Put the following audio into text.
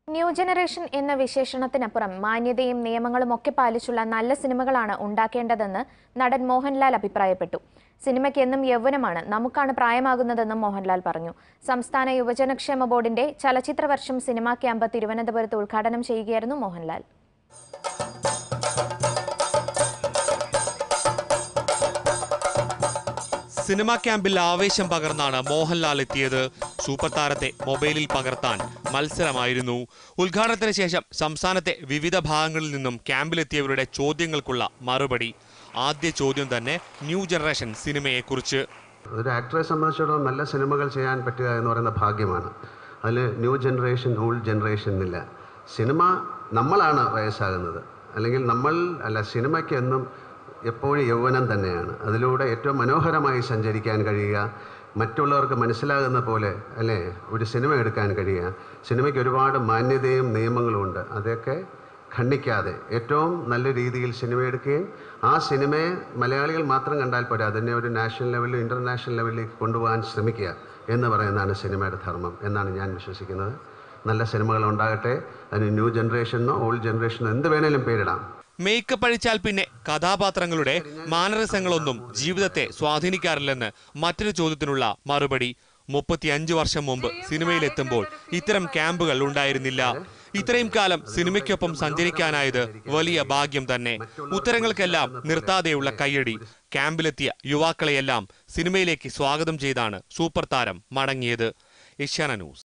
new generation എന്ന വിശേഷണത്തിനപ്പുറം മാന്യതയും നിയമങ്ങളും ഒക്കെ പാലിച്ചുള്ള നല്ല സിനിമകളാണ് ഉണ്ടാക്കേണ്ടതെന്ന് നടൻ മോഹൻലാൽ അഭിപ്രായപ്പെട്ടു സിനിമയ്ക്ക് എന്നും യൗവനമാണ് നമുക്കാണ് പ്രായമാകുന്നതെന്നും മോഹൻലാൽ പറഞ്ഞു സംസ്ഥാന യുവജനക്ഷേമ ബോർഡിന്റെ ചലച്ചിത്ര വർഷം സിനിമാ ക്യാമ്പ് തിരുവനന്തപുരത്ത് ഉദ്ഘാടനം ചെയ്യുകയായിരുന്നു മോഹൻലാൽ സിനിമാ ക്യാമ്പിൽ ആവേശം പകർന്നാണ് മോഹൻലാൽ എത്തിയത് സൂപ്പർ താരത്തെ മൊബൈലിൽ പകർത്താൻ മത്സരമായിരുന്നു ഉദ്ഘാടനത്തിന് ശേഷം സംസ്ഥാനത്തെ വിവിധ ഭാഗങ്ങളിൽ നിന്നും ക്യാമ്പിലെത്തിയവരുടെ ചോദ്യങ്ങൾക്കുള്ള മറുപടി ആദ്യ ചോദ്യം തന്നെ ന്യൂ ജനറേഷൻ സിനിമയെക്കുറിച്ച് ഒരു ആക്ടറെ സംബന്ധിച്ചിടത്തോളം നല്ല സിനിമകൾ ചെയ്യാൻ പറ്റുക എന്ന് പറയുന്ന ഭാഗ്യമാണ് അതിൽ ന്യൂ ജനറേഷൻ ഓൾഡ് ജനറേഷൻ എന്നില്ല സിനിമ നമ്മളാണ് വയസ്സാകുന്നത് അല്ലെങ്കിൽ നമ്മൾ അല്ല സിനിമയ്ക്ക് എന്നും എപ്പോഴും യൗവനം തന്നെയാണ് അതിലൂടെ ഏറ്റവും മനോഹരമായി സഞ്ചരിക്കാൻ കഴിയുക മറ്റുള്ളവർക്ക് മനസ്സിലാകുന്ന പോലെ അല്ലേ ഒരു സിനിമ എടുക്കാൻ കഴിയുക സിനിമയ്ക്ക് ഒരുപാട് മാന്യതയും നിയമങ്ങളും ഉണ്ട് അതൊക്കെ ഖണ്ഡിക്കാതെ ഏറ്റവും നല്ല രീതിയിൽ സിനിമ എടുക്കുകയും ആ സിനിമയെ മലയാളികൾ മാത്രം കണ്ടാൽ പോരാ അതിനെ ഒരു നാഷണൽ ലെവലിൽ ഇൻ്റർനാഷണൽ ലെവലിലേക്ക് കൊണ്ടുപോകാൻ ശ്രമിക്കുക എന്ന് പറയുന്നതാണ് സിനിമയുടെ ധർമ്മം എന്നാണ് ഞാൻ വിശ്വസിക്കുന്നത് നല്ല സിനിമകൾ ഉണ്ടാകട്ടെ അതിന് ന്യൂ ജനറേഷനോ ഓൾഡ് ജനറേഷനോ എന്ത് വേണേലും പേരിടാം മേക്കപ്പ് അഴിച്ചാൽ പിന്നെ കഥാപാത്രങ്ങളുടെ മാനറിസങ്ങളൊന്നും ജീവിതത്തെ സ്വാധീനിക്കാറില്ലെന്ന് മറ്റൊരു ചോദ്യത്തിനുള്ള മറുപടി മുപ്പത്തിയഞ്ച് വർഷം മുമ്പ് സിനിമയിലെത്തുമ്പോൾ ഇത്തരം ക്യാമ്പുകൾ ഉണ്ടായിരുന്നില്ല ഇത്രയും കാലം സിനിമയ്ക്കൊപ്പം സഞ്ചരിക്കാനായത് വലിയ ഭാഗ്യം തന്നെ ഉത്തരങ്ങൾക്കെല്ലാം നിർത്താതെയുള്ള കയ്യടി ക്യാമ്പിലെത്തിയ യുവാക്കളെയെല്ലാം സിനിമയിലേക്ക് സ്വാഗതം ചെയ്താണ് സൂപ്പർ താരം മടങ്ങിയത് ഏഷ്യാന ന്യൂസ്